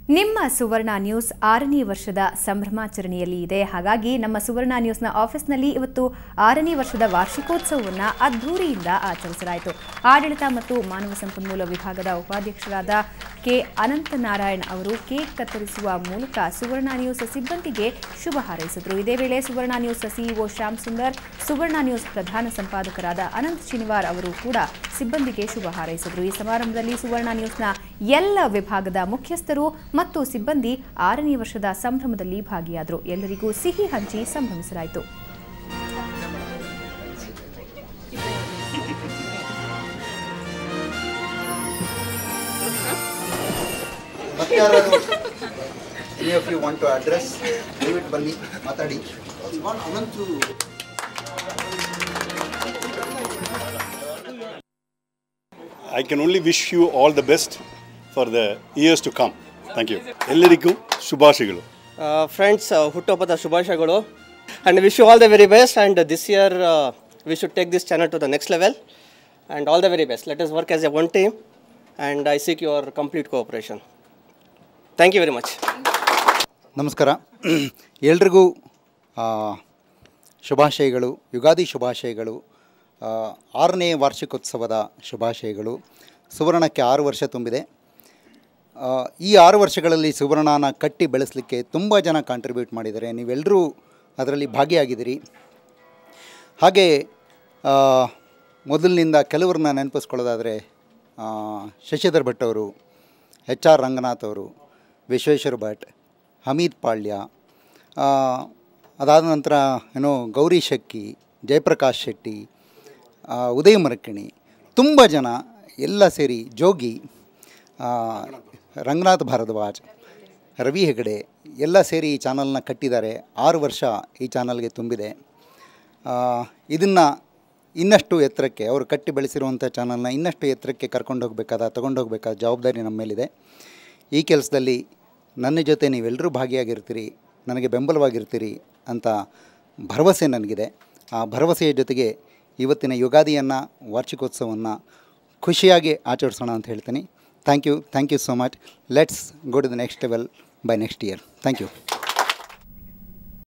ನಿಮ್ಮ ಸುವರ್ಣ ನ್ಯೂಸ್ ಆರನೇ ವರ್ಷದ ಸಂಭ್ರಮಾಚರಣೆಯಲ್ಲಿ ಇದೆ ಹಾಗಾಗಿ ನಮ್ಮ ಸುವರ್ಣ ನ್ಯೂಸ್ನ ಆಫೀಸ್ನಲ್ಲಿ ಇವತ್ತು ಆರನೇ ವರ್ಷದ ವಾರ್ಷಿಕೋತ್ಸವವನ್ನು ಅದ್ಧೂರಿಯಿಂದ ಆಚರಿಸಲಾಯಿತು ಆಡಳಿತ ಮತ್ತು ಮಾನವ ಸಂಪನ್ಮೂಲ ವಿಭಾಗದ ಉಪಾಧ್ಯಕ್ಷರಾದ ಕೆ ಅನಂತನಾರಾಯಣ್ ಅವರು ಕೇಕ್ ಕತ್ತರಿಸುವ ಮೂಲಕ ಸುವರ್ಣ ನ್ಯೂಸ್ ಸಿಬ್ಬಂದಿಗೆ ಶುಭ ಹಾರೈಸಿದರು ಇದೇ ವೇಳೆ Suvarna news CEO Shyam Sundar Suvarna news ಪ್ರಧಾನ ಸಂಪಾದಕರಾದ ಅನಂತ್ ಶನಿವಾರ್ ಅವರು ಕೂಡ ಸಿಬ್ಬಂದಿಗೆ ಶುಭ ಹಾರೈಸಿದರು ಈ ಸಮಾರಂಭದಲ್ಲಿ ಸುವರ್ಣ ನ್ಯೂಸ್ನ ಎಲ್ಲ ವಿಭಾಗದ ಮುಖ್ಯಸ್ಥರು ಮತ್ತು ಸಿಬ್ಬಂದಿ ಆರನೇ ವರ್ಷದ ಸಂಭ್ರಮದಲ್ಲಿ ಭಾಗಿಯಾದರು ಎಲ್ಲರಿಗೂ ಸಿಹಿ ಹಂಚಿ ಸಂಭ್ರಮಿಸಲಾಯಿತು ಮತ್ತೆ ಯಾರಾದ್ರು any of you want to address ದಯವಿಟ್ಟು ಬನ್ನಿ ಮಾತಾಡಿ Ananthu I can only wish you all the best for the years to come. Thank you. ಎಲ್ಲರಿಗೂ ಶುಭಾಶಯಗಳು ಫ್ರೆಂಡ್ಸ್ ಹುಟ್ಟುಹಬ್ಬದ ಶುಭಾಶಯಗಳು and wish you all the very best and this year we should take this channel to the next level and all the very best let is work as a one team and I seek your complete cooperation thank you very much ನಮಸ್ಕಾರ ಎಲ್ರಿಗೂ ಆ, ಶುಭಾಶಯಗಳು ಯುಗಾದಿ ಶುಭಾಶಯಗಳು ಆ, ಆರನೇ ವಾರ್ಷಿಕೋತ್ಸವದ ಶುಭಾಶಯಗಳು ಸುವರ್ಣಕ್ಕೆ ಆರು ವರ್ಷ ತುಂಬಿದೆ ಆ, ಈ ಆರು ವರ್ಷಗಳಲ್ಲಿ ಸುವರ್ಣನ ಕಟ್ಟಿ ಬೆಳೆಸಲಿಕ್ಕೆ ತುಂಬ ಜನ ಕಾಂಟ್ರಿಬ್ಯೂಟ್ ಮಾಡಿದ್ದಾರೆ ನೀವೆಲ್ಲರೂ ಅದರಲ್ಲಿ ಭಾಗಿಯಾಗಿದ್ದೀರಿ ಹಾಗೆ ಆ, ಮೊದಲಿನಿಂದ ಕೆಲವ್ರನ್ನ ನೆನಪಿಸ್ಕೊಳ್ಳೋದಾದರೆ ಆ, ಶಶಿಧರ್ ಭಟ್ ಅವರು ಎಚ್ ಆರ್ ರಂಗನಾಥ್ ಅವರು ವಿಶ್ವೇಶ್ವರ ಭಟ್ ಹಮೀದ್ ಪಾಳ್ಯ ಆ, ಅದಾದ ನಂತರ ಏನೋ ಗೌರಿ ಶಕ್ಕಿ ಜಯಪ್ರಕಾಶ್ ಶೆಟ್ಟಿ ಆ, ಉದಯ ಮರಕಿಣಿ ತುಂಬ ಜನ ಎಲ್ಲ ಸೇರಿ ಜೋಗಿ ಆ, ರಂಗನಾಥ್ ಭಾರದ್ವಾಜ್ ರವಿ ಹೆಗಡೆ ಎಲ್ಲ ಸೇರಿ ಈ ಚಾನಲ್ನ ಕಟ್ಟಿದ್ದಾರೆ ಆರು ವರ್ಷ ಈ ಚಾನಲ್ಗೆ ತುಂಬಿದೆ ಇದನ್ನು ಇನ್ನಷ್ಟು ಎತ್ತರಕ್ಕೆ ಅವರು ಕಟ್ಟಿ ಬೆಳೆಸಿರುವಂಥ ಚಾನಲ್ನ ಇನ್ನಷ್ಟು ಎತ್ತರಕ್ಕೆ ಕರ್ಕೊಂಡು ಹೋಗಬೇಕಾದ ತಗೊಂಡು ಹೋಗಬೇಕಾದ ಜವಾಬ್ದಾರಿ ನಮ್ಮ ಮೇಲಿದೆ ಈ ಕೆಲಸದಲ್ಲಿ ನನ್ನ ಜೊತೆ ನೀವೆಲ್ಲರೂ ಭಾಗಿಯಾಗಿರ್ತೀರಿ ನನಗೆ ಬೆಂಬಲವಾಗಿರ್ತೀರಿ ಅಂತ ಭರವಸೆ ನನಗಿದೆ ಆ ಭರವಸೆಯ ಜೊತೆಗೆ ಇವತ್ತಿನ ಯುಗಾದಿಯನ್ನು ವಾರ್ಷಿಕೋತ್ಸವವನ್ನು ಖುಷಿಯಾಗಿ ಆಚರಿಸೋಣ ಅಂತ ಹೇಳ್ತೀನಿ thank you thank you so much let's go to the next level by next year thank you